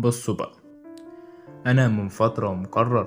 بصوا بقى أنا من فترة ومقرر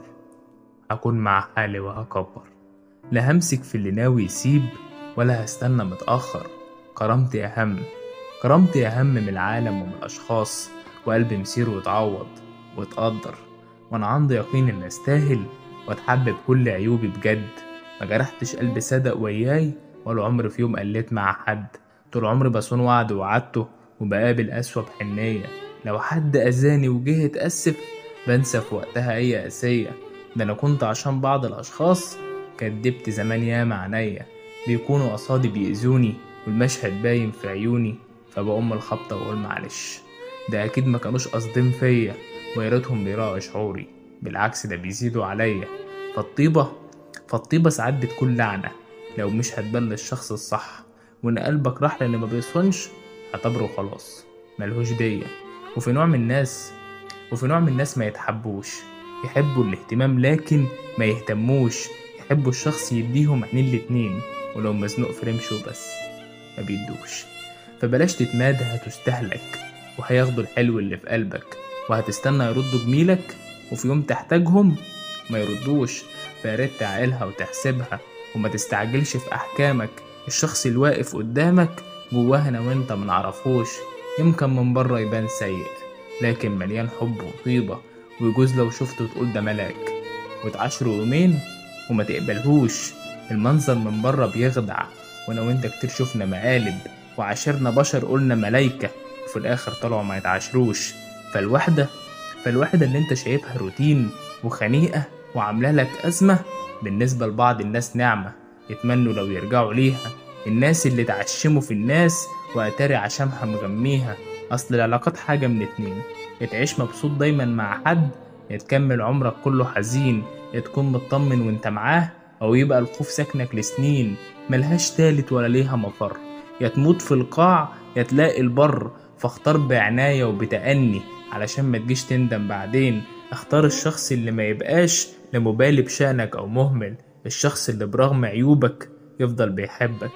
أكون مع حالي وهكبر لا همسك في اللي ناوي يسيب ولا هستنى متأخر كرامتي أهم كرامتي أهم من العالم ومن الأشخاص وقلبي مسير واتعوض واتقدر وأنا عندي يقين إن أستاهل وأتحب بكل عيوبي بجد ما جرحتش قلبي صدق وياي ولا عمري في يوم قلت مع حد طول عمري بصون وعد وعدته وبقابل أسوأ بحنية لو حد أذاني وجه اتأسف بنسى في وقتها أي قاسية ده أنا كنت عشان بعض الأشخاص كدبت زمان ياما عينيا بيكونوا قصادي بيأذوني والمشهد باين في عيوني فبقوم الخبطة وأقول معلش ده أكيد ما كانوش قاصدين فيا وياريتهم بيراعوا شعوري بالعكس ده بيزيدوا عليا فالطيبة فالطيبة ساعات بتكون لعنة لو مش هتبان للشخص الصح وإن قلبك راح للي ما بيصونش اعتبره خلاص ملهوش بيا وفي نوع من الناس وفي نوع من الناس ما يتحبوش يحبوا الاهتمام لكن ما يهتموش يحبوا الشخص يديهم عينين الاتنين ولو مزنوق في رمشه بس ما بيدوش فبلاش تتمادى هتستهلك وهياخدوا الحلو اللي في قلبك وهتستنى يردوا جميلك وفي يوم تحتاجهم ما يردوش فياريت تعقلها وتحسبها وما تستعجلش في أحكامك الشخص الواقف قدامك جواه أنا وأنت منعرفوش يمكن من بره يبان سيء لكن مليان حب وطيبة ويجوز لو شفته تقول ده ملاك وتعاشروا يومين وما تقبلهوش المنظر من بره بيخدع وانا وانت كتير شفنا مقالب وعاشرنا بشر قلنا ملايكة وفي الاخر طلعوا ما يتعاشروش فالوحدة فالوحدة اللي انت شايفها روتين وخنيقة وعاملة لك أزمة بالنسبة لبعض الناس نعمة يتمنوا لو يرجعوا ليها الناس اللي تعشموا في الناس وأتاري عشمها مغميها أصل العلاقات حاجة من اتنين يا تعيش مبسوط دايما مع حد يا تكمل عمرك كله حزين يا تكون مطمن وانت معاه أو يبقى الخوف سكنك لسنين ملهاش تالت ولا ليها مفر يا تموت في القاع يا تلاقي البر فاختار بعناية وبتأني علشان ما تجيش تندم بعدين اختار الشخص اللي ما يبقاش لا مبالي بشأنك أو مهمل الشخص اللي برغم عيوبك يفضل بيحبك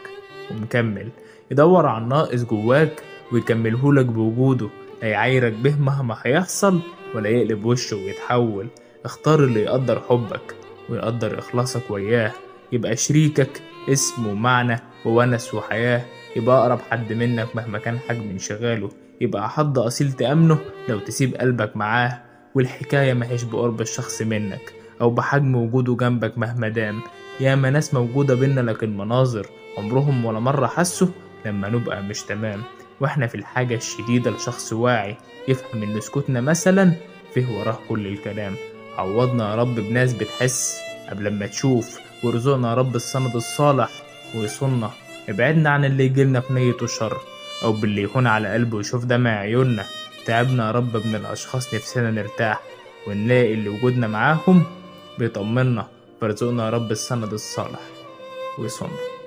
ومكمل يدور على الناقص جواك ويكملهولك بوجوده لا يعايرك به مهما هيحصل ولا يقلب وشه ويتحول اختار اللي يقدر حبك ويقدر إخلاصك وياه يبقى شريكك اسم ومعنى وونس وحياة يبقى أقرب حد منك مهما كان حجم انشغاله يبقى حد أصيل تأمنه لو تسيب قلبك معاه والحكاية ماهيش بقرب الشخص منك أو بحجم وجوده جنبك مهما دام ياما ناس موجودة بينا لكن مناظر عمرهم ولا مرة حسوا لما نبقى مش تمام واحنا في الحاجة الشديدة لشخص واعي يفهم ان سكوتنا مثلا فيه وراه كل الكلام عوضنا يا رب بناس بتحس قبل ما تشوف وارزقنا يا رب السند الصالح ويصوننا ابعدنا عن اللي يجيلنا في نيته شر او باللي يهون على قلبه ويشوف دمع عيوننا تعبنا يا رب من الاشخاص نفسنا نرتاح ونلاقي اللي وجودنا معاهم بيطمنا فارزقنا يا رب السند الصالح ويصوننا